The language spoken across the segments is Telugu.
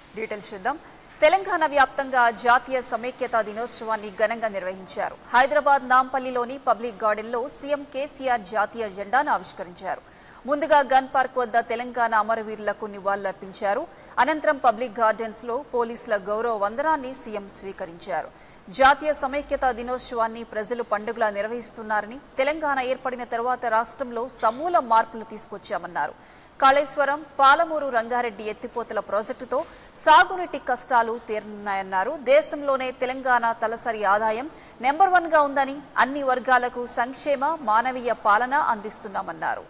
డీటెయిల్స్ చూద్దాం తెలంగాణ వ్యాప్తంగా జాతీయ సమైక్యతా దినోత్సవాన్ని ఘనంగా నిర్వహించారు హైదరాబాద్ నాంపల్లిలోని పబ్లిక్ గార్డెన్లో సీఎం కేసీఆర్ జాతీయ జెండాను ఆవిష్కరించారు ముందుగా గన్ పార్క్ వద్ద తెలంగాణ అమరవీరులకు నివాళులర్పించారు అనంతరం పబ్లిక్ గార్డెన్స్ లో పోలీసుల గౌరవ వందనాన్ని సీఎం స్వీకరించారు జాతీయ సమైక్యతా దినోత్సవాన్ని ప్రజలు పండుగలా నిర్వహిస్తున్నారని తెలంగాణ ఏర్పడిన తరువాత రాష్ట్రంలో సమూల మార్పులు తీసుకొచ్చామన్నారు కాళేశ్వరం పాలమూరు రంగారెడ్డి ఎత్తిపోతల ప్రాజెక్టుతో సాగునీటి కష్టాలు తీరనున్నాయన్నారు దేశంలోనే తెలంగాణ తలసరి ఆదాయం నెంబర్ వన్ గా ఉందని అన్ని వర్గాలకు సంక్షేమ మానవీయ పాలన అందిస్తున్నామన్నారు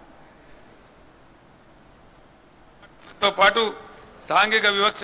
తో పాటు సాంఘిక వివక్ష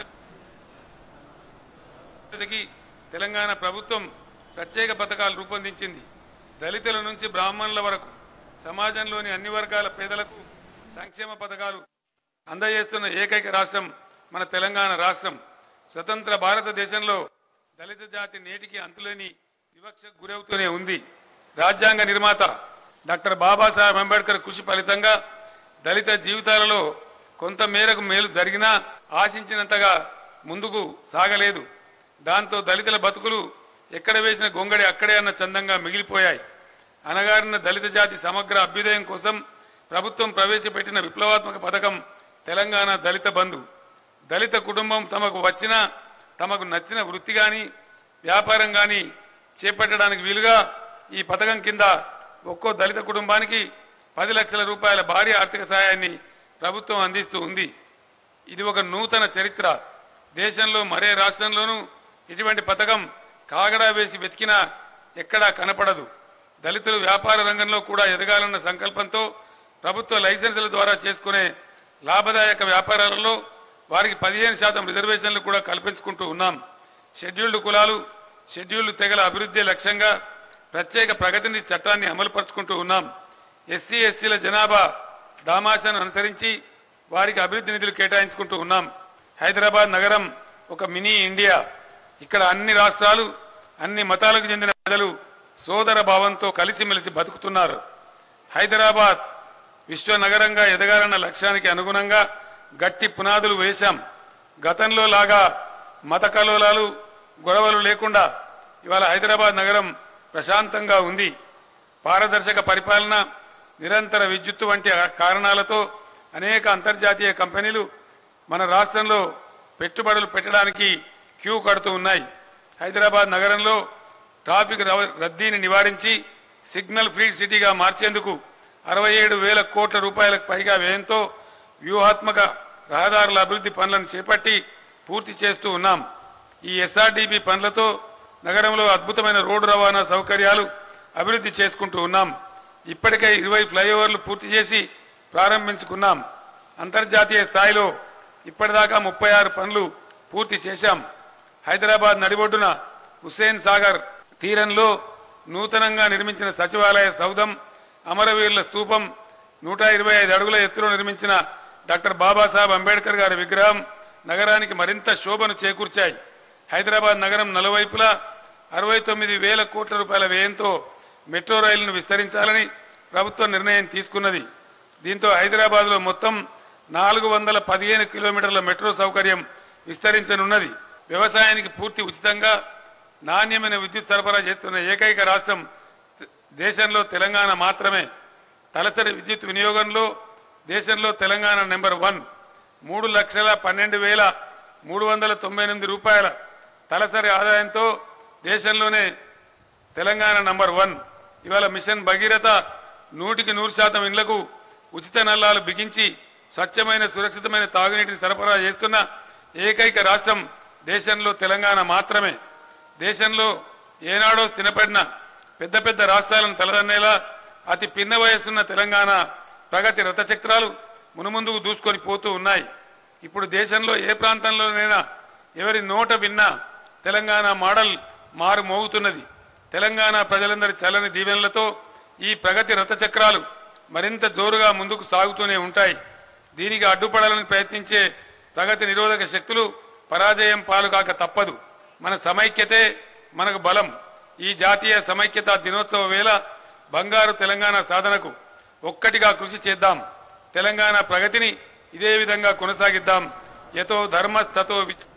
అభివృద్ధికి తెలంగాణ ప్రభుత్వం ప్రత్యేక పథకాలు రూపొందించింది దళితుల నుంచి బ్రాహ్మణుల వరకు సమాజంలోని అన్ని వర్గాల పేదలకు సంక్షేమ పథకాలు అందజేస్తున్న ఏకైక రాష్ట్రం మన తెలంగాణ రాష్ట్రం స్వతంత్ర భారతదేశంలో దళిత జాతి నేటికి అంతులేని వివక్షకు గురవుతూనే ఉంది రాజ్యాంగ నిర్మాత డాక్టర్ బాబాసాహెబ్ అంబేద్కర్ కృషి ఫలితంగా దళిత జీవితాలలో కొంత మేరకు మేలు జరిగినా ఆశించినంతగా ముందుకు సాగలేదు దాంతో దళితుల బతుకులు ఎక్కడ వేసిన గొంగడి అక్కడే అన్న చందంగా మిగిలిపోయాయి అనగారిన దళిత జాతి సమగ్ర అభ్యుదయం కోసం ప్రభుత్వం ప్రవేశపెట్టిన విప్లవాత్మక పథకం తెలంగాణ దళిత బంధు దళిత కుటుంబం తమకు వచ్చిన తమకు నచ్చిన వృత్తి కానీ వ్యాపారం కానీ చేపట్టడానికి వీలుగా ఈ పథకం కింద ఒక్కో దళిత కుటుంబానికి పది లక్షల రూపాయల భారీ ఆర్థిక సహాయాన్ని ప్రభుత్వం అందిస్తూ ఉంది ఇది ఒక నూతన చరిత్ర దేశంలో మరే రాష్ట్రంలోనూ ఇటువంటి పథకం కాగడా వేసి వెతికినా ఎక్కడా కనపడదు దళితులు వ్యాపార రంగంలో కూడా ఎదగాలన్న సంకల్పంతో ప్రభుత్వ లైసెన్సుల ద్వారా చేసుకునే లాభదాయక వ్యాపారాలలో వారికి పదిహేను శాతం రిజర్వేషన్లు కూడా కల్పించుకుంటూ ఉన్నాం షెడ్యూల్డ్ కులాలు షెడ్యూల్డ్ తెగల అభివృద్ధి లక్ష్యంగా ప్రత్యేక ప్రగతిని చట్టాన్ని అమలుపరుచుకుంటూ ఉన్నాం ఎస్సీ ఎస్టీల జనాభా దామాషాను అనుసరించి వారికి అభివృద్ధి నిధులు కేటాయించుకుంటూ ఉన్నాం హైదరాబాద్ నగరం ఒక మినీ ఇండియా ఇక్కడ అన్ని రాష్ట్రాలు అన్ని మతాలకు చెందిన ప్రజలు సోదర భావంతో కలిసిమెలిసి బతుకుతున్నారు హైదరాబాద్ విశ్వ నగరంగా ఎదగాలన్న లక్ష్యానికి అనుగుణంగా గట్టి పునాదులు వేశాం గతంలో లాగా మత కలోలాలు గొడవలు లేకుండా ఇవాళ హైదరాబాద్ నగరం ప్రశాంతంగా ఉంది పారదర్శక పరిపాలన నిరంతర విద్యుత్తు వంటి కారణాలతో అనేక అంతర్జాతీయ కంపెనీలు మన రాష్ట్రంలో పెట్టుబడులు పెట్టడానికి క్యూ కడుతూ ఉన్నాయి హైదరాబాద్ నగరంలో ట్రాఫిక్ రవ- రద్దీని నివారించి సిగ్నల్ ఫ్రీ సిటీగా మార్చేందుకు అరవై ఏడు వేల కోట్ల రూపాయలకు పైగా వ్యయంతో వ్యూహాత్మక రహదారుల అభివృద్ధి పనులను చేపట్టి పూర్తి చేస్తూ ఉన్నాం ఈ ఎస్ఆర్డీపీ పనులతో నగరంలో అద్భుతమైన రోడ్డు రవాణా సౌకర్యాలు అభివృద్ధి చేసుకుంటూ ఉన్నాం ఇప్పటికే ఇరవై ఫ్లైఓవర్లు పూర్తి చేసి ప్రారంభించుకున్నాం అంతర్జాతీయ స్థాయిలో ఇప్పటిదాకా ముప్పై ఆరు పనులు పూర్తి చేశాం హైదరాబాద్ నడిబొడ్డున హుస్సేన్ సాగర్ తీరంలో నూతనంగా నిర్మించిన సచివాలయ సౌధం అమరవీరుల స్తూపం నూట ఇరవై ఐదు అడుగుల ఎత్తులో నిర్మించిన డాక్టర్ బాబాసాహెబ్ అంబేద్కర్ గారి విగ్రహం నగరానికి మరింత శోభను చేకూర్చాయి హైదరాబాద్ నగరం నలువైపులా అరవై తొమ్మిది వేల కోట్ల రూపాయల వ్యయంతో మెట్రో రైలును విస్తరించాలని ప్రభుత్వం నిర్ణయం తీసుకున్నది దీంతో హైదరాబాద్లో మొత్తం నాలుగు వందల పదిహేను కిలోమీటర్ల మెట్రో సౌకర్యం విస్తరించనున్నది వ్యవసాయానికి పూర్తి ఉచితంగా నాణ్యమైన విద్యుత్ సరఫరా చేస్తున్న ఏకైక రాష్ట్రం త- దేశంలో తెలంగాణ మాత్రమే తలసరి విద్యుత్ వినియోగంలో దేశంలో తెలంగాణ నెంబర్ వన్ మూడు లక్షల పన్నెండు వేల మూడు వందల తొంభై ఎనిమిది రూపాయల తలసరి ఆదాయంతో దేశంలోనే తెలంగాణ నంబర్ వన్ ఇవాళ మిషన్ భగీరథ నూటికి నూరు శాతం ఇళ్లకు ఉచిత నల్లాలు బిగించి స్వచ్ఛమైన సురక్షితమైన తాగునీటిని సరఫరా చేస్తున్న ఏకైక రాష్ట్రం దేశంలో తెలంగాణ మాత్రమే దేశంలో ఏనాడో స్థిరపడిన పెద్ద పెద్ద రాష్ట్రాలను తలదన్నేలా అతి పిన్న వయస్సున్న తెలంగాణ ప్రగతి రథచక్రాలు మునుముందుకు దూసుకొని పోతూ ఉన్నాయి ఇప్పుడు దేశంలో ఏ ప్రాంతంలోనైనా ఎవరి నోట విన్నా తెలంగాణ మోడల్ మారు మోగుతున్నది తెలంగాణ ప్రజలందరి చల్లని దీవెనలతో ఈ ప్రగతి రథచక్రాలు మరింత జోరుగా ముందుకు సాగుతూనే ఉంటాయి దీనికి అడ్డుపడాలని ప్రయత్నించే ప్రగతి నిరోధక శక్తులు పరాజయం పాలు కాక తప్పదు మన సమైక్యతే మనకు బలం ఈ జాతీయ సమైక్యత దినోత్సవ వేళ బంగారు తెలంగాణ సాధనకు ఒక్కటిగా కృషి చేద్దాం తెలంగాణ ప్రగతిని ఇదే విధంగా కొనసాగిద్దాం యతో ధర్మస్తతో వి-